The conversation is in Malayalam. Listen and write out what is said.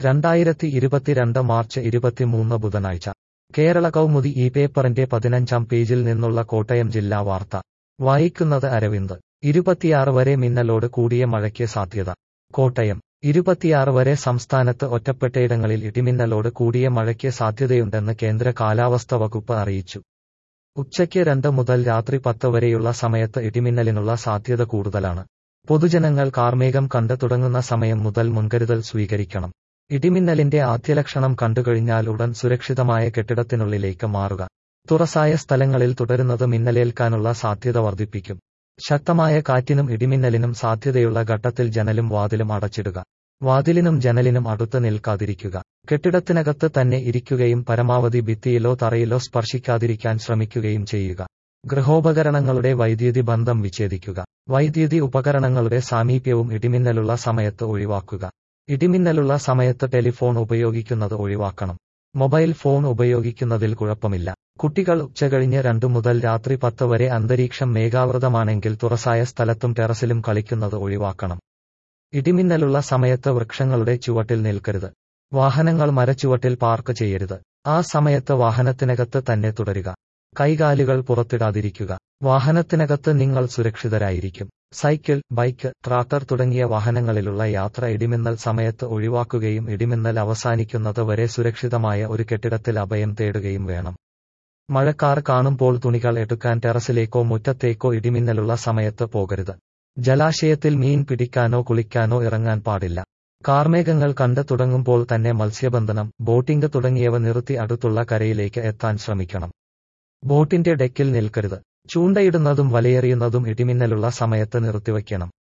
രണ്ടായിരത്തി ഇരുപത്തിരണ്ട് മാർച്ച് ഇരുപത്തിമൂന്ന് ബുധനാഴ്ച കേരള കൗമുദി ഈ പേപ്പറിന്റെ പതിനഞ്ചാം പേജിൽ നിന്നുള്ള കോട്ടയം ജില്ലാ വാർത്ത വായിക്കുന്നത് അരവിന്ദ് ഇരുപത്തിയാറ് വരെ മിന്നലോട് കൂടിയ മഴയ്ക്ക് സാധ്യത കോട്ടയം ഇരുപത്തിയാറ് വരെ സംസ്ഥാനത്ത് ഒറ്റപ്പെട്ടയിടങ്ങളിൽ ഇടിമിന്നലോട് കൂടിയ മഴയ്ക്ക് സാധ്യതയുണ്ടെന്ന് കേന്ദ്ര കാലാവസ്ഥ വകുപ്പ് അറിയിച്ചു ഉച്ചയ്ക്ക് രണ്ട് മുതൽ രാത്രി പത്ത് വരെയുള്ള സമയത്ത് ഇടിമിന്നലിനുള്ള സാധ്യത കൂടുതലാണ് പൊതുജനങ്ങൾ കാർമേഘം കണ്ട് തുടങ്ങുന്ന സമയം മുതൽ മുൻകരുതൽ സ്വീകരിക്കണം ഇടിമിന്നലിന്റെ ആദ്യലക്ഷണം കണ്ടുകഴിഞ്ഞാൽ ഉടൻ സുരക്ഷിതമായ കെട്ടിടത്തിനുള്ളിലേക്ക് മാറുക തുറസായ സ്ഥലങ്ങളിൽ തുടരുന്നത് മിന്നലേൽക്കാനുള്ള സാധ്യത വർദ്ധിപ്പിക്കും ശക്തമായ കാറ്റിനും ഇടിമിന്നലിനും സാധ്യതയുള്ള ഘട്ടത്തിൽ ജനലും വാതിലും അടച്ചിടുക വാതിലിനും ജനലിനും അടുത്ത് നിൽക്കാതിരിക്കുക കെട്ടിടത്തിനകത്ത് തന്നെ ഇരിക്കുകയും പരമാവധി ഭിത്തിയിലോ തറയിലോ സ്പർശിക്കാതിരിക്കാൻ ശ്രമിക്കുകയും ചെയ്യുക ഗൃഹോപകരണങ്ങളുടെ വൈദ്യുതി ബന്ധം വിച്ഛേദിക്കുക വൈദ്യുതി ഉപകരണങ്ങളുടെ സാമീപ്യവും ഇടിമിന്നലുള്ള സമയത്ത് ഒഴിവാക്കുക ഇടിമിന്നലുള്ള സമയത്ത് ടെലിഫോൺ ഉപയോഗിക്കുന്നത് ഒഴിവാക്കണം മൊബൈൽ ഫോൺ ഉപയോഗിക്കുന്നതിൽ കുഴപ്പമില്ല കുട്ടികൾ ഉച്ചകഴിഞ്ഞ് രണ്ടു മുതൽ രാത്രി പത്ത് വരെ അന്തരീക്ഷം മേഘാവൃതമാണെങ്കിൽ തുറസായ സ്ഥലത്തും ടെറസിലും കളിക്കുന്നത് ഒഴിവാക്കണം ഇടിമിന്നലുള്ള സമയത്ത് വൃക്ഷങ്ങളുടെ ചുവട്ടിൽ നിൽക്കരുത് വാഹനങ്ങൾ മരച്ചുവട്ടിൽ പാർക്ക് ചെയ്യരുത് ആ സമയത്ത് വാഹനത്തിനകത്ത് തന്നെ തുടരുക കൈകാലുകൾ പുറത്തിടാതിരിക്കുക വാഹനത്തിനകത്ത് നിങ്ങൾ സുരക്ഷിതരായിരിക്കും സൈക്കിൾ ബൈക്ക് ട്രാക്ടർ തുടങ്ങിയ വാഹനങ്ങളിലുള്ള യാത്ര ഇടിമിന്നൽ സമയത്ത് ഒഴിവാക്കുകയും ഇടിമിന്നൽ അവസാനിക്കുന്നത് വരെ സുരക്ഷിതമായ ഒരു കെട്ടിടത്തിൽ അഭയം തേടുകയും വേണം മഴക്കാർ കാണുമ്പോൾ തുണികൾ എടുക്കാൻ ടെറസിലേക്കോ മുറ്റത്തേക്കോ ഇടിമിന്നലുള്ള സമയത്ത് പോകരുത് ജലാശയത്തിൽ മീൻ പിടിക്കാനോ കുളിക്കാനോ ഇറങ്ങാൻ പാടില്ല കാർമേഘങ്ങൾ കണ്ട് തുടങ്ങുമ്പോൾ തന്നെ മത്സ്യബന്ധനം ബോട്ടിംഗ് തുടങ്ങിയവ നിർത്തി അടുത്തുള്ള കരയിലേക്ക് എത്താൻ ശ്രമിക്കണം ബോട്ടിന്റെ ഡെക്കിൽ നിൽക്കരുത് ചൂണ്ടയിടുന്നതും വലയെറിയുന്നതും ഇടിമിന്നലുള്ള സമയത്ത് നിർത്തിവയ്ക്കണം